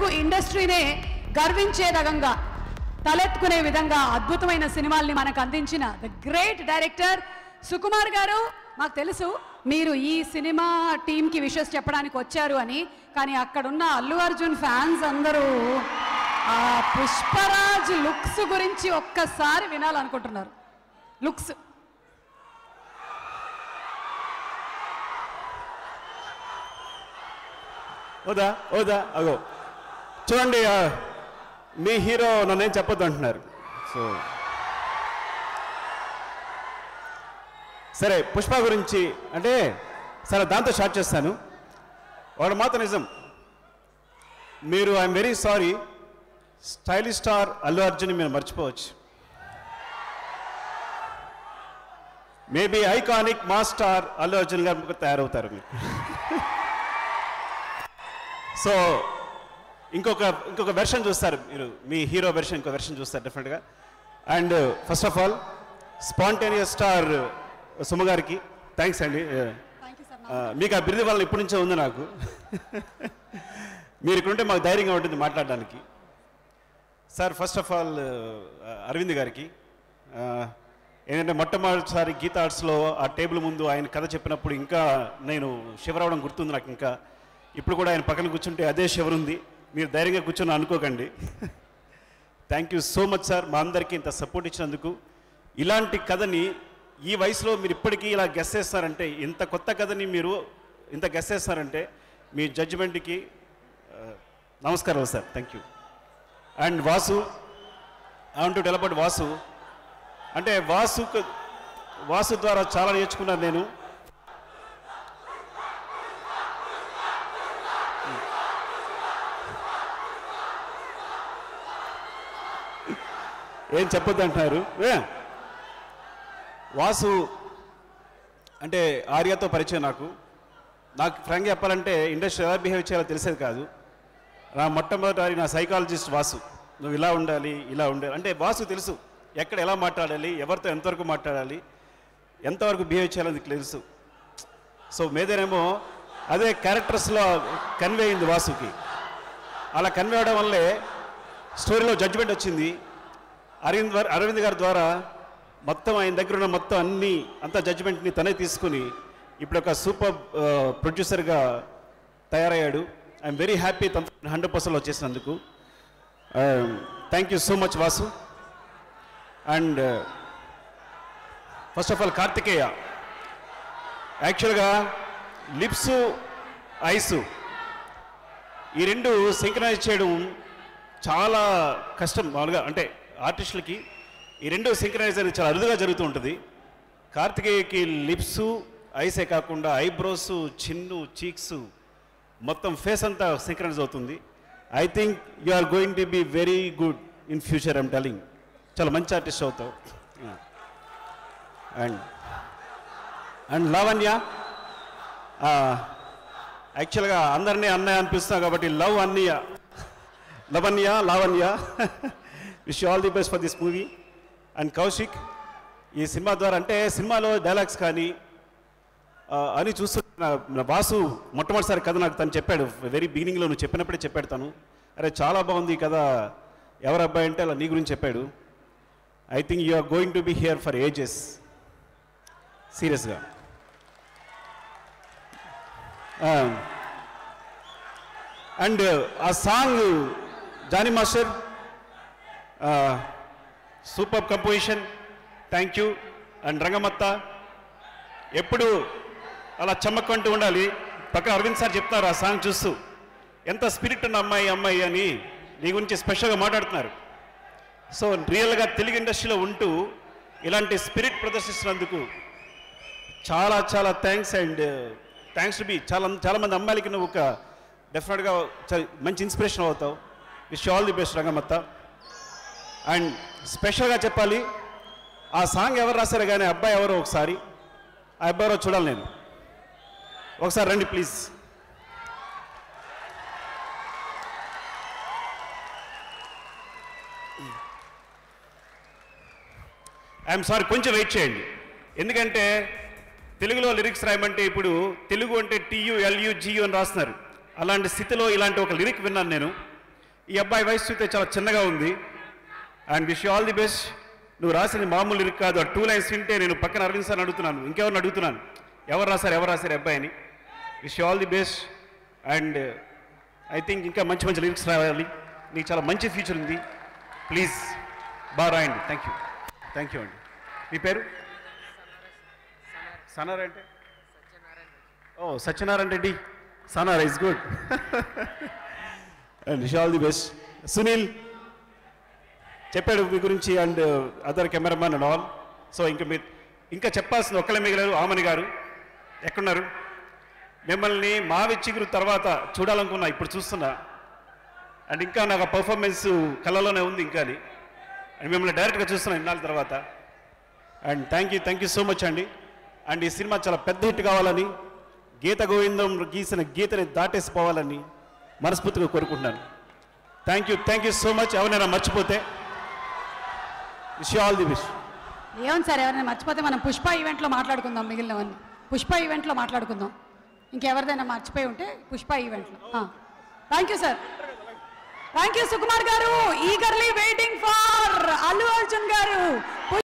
తెలుగు ఇండస్ట్రీనే గర్వించేదగంగా తలెత్తుకునే విధంగా అద్భుతమైన సినిమాల్ని మనకు అందించిన ద గ్రేట్ డైరెక్టర్ సుకుమార్ గారు మాకు తెలుసు మీరు ఈ సినిమా టీంకి విషెస్ చెప్పడానికి వచ్చారు అని కానీ అక్కడున్న అల్లు అర్జున్ ఫ్యాన్స్ అందరూ ఆ పుష్పరాజ్ లుక్స్ గురించి ఒక్కసారి వినాలనుకుంటున్నారు లుక్స్ ఓదా ఓదా అగో చూడండి ఆ, మీ హీరో నన్నేం చెప్పొద్దు అంటున్నారు సో సరే పుష్ప గురించి అంటే సరే దాంతో స్టార్ట్ చేస్తాను వాడు మాత్రం నిజం మీరు I'm very sorry stylish star Allu Arjun మీరు మర్చిపోవచ్చు మేబీ ఐకానిక్ మా స్టార్ అల్లు అర్జున్ గారు తయారవుతారు మీరు సో ఇంకొక ఇంకొక వెర్షన్ చూస్తారు మీరు మీ హీరో వెర్షన్ ఇంకో వెర్షన్ చూస్తారు డెఫినెట్గా and first of all spontaneous star Suma గారికి థ్యాంక్స్ అండి ఆ, మీకు ఆ బిరుదు వల్ల ఇప్పటి నుంచే ఉంది నాకు మీరు ఇక్కడుంటే మాకు ధైర్యంగా ఉంటుంది మాట్లాడడానికి sir first of all Aravind garu ఆ, ఏంటంటే మొట్టమొదటిసారి గీతా ఆర్ట్స్లో ఆ టేబుల్ ముందు ఆయన కథ చెప్పినప్పుడు ఇంకా నేను షివరవడం గుర్తుంది నాకు ఇంకా ఇప్పుడు కూడా ఆయన పక్కన కూర్చుంటే అదే షివర్ ఉంది మీరు ధైర్యంగా కూర్చొని అనుకోకండి thank you so much sir మా అందరికీ ఇంత సపోర్ట్ ఇచ్చినందుకు ఇలాంటి కథని ఈ వయసులో మీరు ఇప్పటికీ ఇలా గెస్ చేస్తారంటే ఇంత కొత్త కథని మీరు ఇంత గెస్ చేస్తారంటే మీ జడ్జిమెంట్కి నమస్కారం sir thank you and Vasu I to tell about Vasu అంటే వాసు వాసు ద్వారా చాలా నేర్చుకున్నాను నేను ఏం చెప్పొద్దు అంటున్నారు ఏ? వాసు అంటే ఆర్యతో పరిచయం నాకు నాకు ఫ్రాంక్ చెప్పాలంటే ఇండస్ట్రీ ఎలా బిహేవ్ చేయాలో తెలిసేది కాదు నా మొట్టమొదటి నా సైకాలజిస్ట్ వాసు నువ్వు ఇలా ఉండాలి ఇలా ఉండాలి అంటే వాసు తెలుసు ఎక్కడ ఎలా మాట్లాడాలి ఎవరితో ఎంతవరకు మాట్లాడాలి ఎంతవరకు బిహేవ్ చేయాలని నీకు తెలుసు సో మీదేనేమో అదే క్యారెక్టర్స్లో కన్వే అయింది వాసుకి అలా కన్వే అవడం వల్లే స్టోరీలో జడ్జిమెంట్ వచ్చింది అరవింద్ వారి- అరవింద్ గారి ద్వారా మొత్తం ఆయన దగ్గర ఉన్న మొత్తం అన్ని అంత జడ్జిమెంట్ని తనే తీసుకుని ఇప్పుడు ఒక సూపర్ ప్రొడ్యూసర్గా తయారయ్యాడు ఐఎమ్ వెరీ హ్యాపీ తన హండ్రెడ్ పర్సెంట్ వచ్చేసినందుకు thank you so much Vasu and first of all Karthikeya యాక్చువల్గా లిప్స్ ఐసు ఈ రెండు సింక్రనైజ్ చేయడం చాలా కష్టం మామూలుగా అంటే ఆర్టిస్టులకి ఈ రెండు సింక్రనైజ్ అనేది చాలా అరుదుగా జరుగుతూ ఉంటుంది కార్తికేయకి లిప్స్ ఐసే కాకుండా ఐబ్రోస్ చిన్ను చీక్స్ మొత్తం ఫేస్ అంతా సింక్రనైజ్ అవుతుంది I think you are going to be very good in future I'm telling చాలా మంచి ఆర్టిస్ట్ అవుతావు అండ్ అండ్ లావణ్య యాక్చువల్గా అందరినీ అన్నయ్య అనిపిస్తున్నా కాబట్టి లవ్ అన్నయ్య Lavanya Lavanya wish all the best for this movie and Kaushik ఈ సినిమా ద్వారా అంటే సినిమాలో డైలాగ్స్ కానీ ఆ, అని చూస్తున్న నా వాసు మొట్టమొదటిసారి కథ నాకు తను చెప్పాడు వెరీ బిగినింగ్లో నువ్వు చెప్పినప్పుడే చెప్పాడు తను అరే చాలా బాగుంది ఈ కథ ఎవరు అబ్బాయి అంటే అలా నీ గురించి చెప్పాడు I think you are going to be here for ages సీరియస్గా అండ్ ఆ song Jani master super composition thank you and Rangamatta ఎప్పుడు అలా చమ్మక్కంటూ ఉండాలి పక్కన అరవింద్ సార్ చెప్తారు ఆ సాంగ్ చూస్తూ ఎంత స్పిరిట్ ఉన్న అమ్మాయి అమ్మాయి అని నీ గురించి స్పెషల్గా మాట్లాడుతున్నారు సో రియల్గా తెలుగు ఇండస్ట్రీలో ఉంటూ ఇలాంటి స్పిరిట్ ప్రదర్శిస్తున్నందుకు చాలా చాలా thanks and thanks to be చాలా చాలా మంది అమ్మాయిలకి నువ్వు ఒక డెఫినెట్గా చ- మంచి ఇన్స్పిరేషన్ అవుతావు wish all the best Rangamatta and స్పెషల్గా చెప్పాలి ఆ సాంగ్ ఎవరు రాశారు కానీ అబ్బాయి ఎవరో ఒకసారి ఆ అబ్బాయి ఎవరో చూడాలి నేను ఒకసారి రండి ప్లీజ్ ఐఎమ్ సారీ కొంచెం వెయిట్ చేయండి ఎందుకంటే తెలుగులో లిరిక్స్ రాయమంటే ఇప్పుడు తెలుగు అంటే టీయు ఎల్యు జియు అని రాస్తున్నారు అలాంటి స్థితిలో ఇలాంటి ఒక లిరిక్ విన్నాను నేను ఈ అబ్బాయి వయసు చూస్తే చాలా చిన్నగా ఉంది and wish all the best నువ్వు రాసిన మామూలు లిరిక్ కాదు ఆ టూ లైన్స్ వింటే నేను పక్కన అరవింద్ సార్ అడుగుతున్నాను ఇంకెవరిని అడుగుతున్నాను ఎవరు రాశారు ఎవరు రాశారు ఈ అబ్బాయిని wish all the best and I think ఇంకా మంచి మంచి లిరిక్స్ రావాలి నీకు చాలా మంచి ఫ్యూచర్ ఉంది ప్లీజ్ బాగా రాయండి థ్యాంక్ యూ థ్యాంక్ యూ అండి మీ పేరు సనార్ అంటే ఓ సత్యనారాయణ రెడ్డి సనార్ is good and wish all the best Sunil చెప్పాడు మీ గురించి and other cameraman and all so ఇంకా మీరు ఇంకా చెప్పాల్సిన ఒక్కళ్ళే మిగిలారు ఆమని గారు ఎక్కడున్నారు మిమ్మల్ని మావి చిగురు తర్వాత చూడాలనుకున్నా ఇప్పుడు చూస్తున్నా అండ్ ఇంకా నాకు ఆ పర్ఫార్మెన్స్ కళ్ళలోనే ఉంది ఇంకా అని అండ్ మిమ్మల్ని డైరెక్ట్గా చూస్తున్నా ఇన్నాళ్ళ తర్వాత and thank you thank you so much అండి అండ్ ఈ సినిమా చాలా పెద్ద హిట్ కావాలని గీత గోవిందం గీసిన గీతని దాటేసిపోవాలని మనస్ఫూర్తిగా కోరుకుంటున్నాను thank you thank you so much ఎవరైనా మర్చిపోతే విష్ ఆల్ ది విష్ ఏమని సార్ ఎవరైనా మర్చిపోతే మనం పుష్ప ఈవెంట్లో మాట్లాడుకుందాం మిగిలినవన్నీ పుష్ప ఈవెంట్లో మాట్లాడుకుందాం ఇంకెవరిదైనా మర్చిపోయి ఉంటే పుష్ప ఈవెంట్లో thank you sir thank you Sukumar garu eagerly waiting for Allu Arjun గారు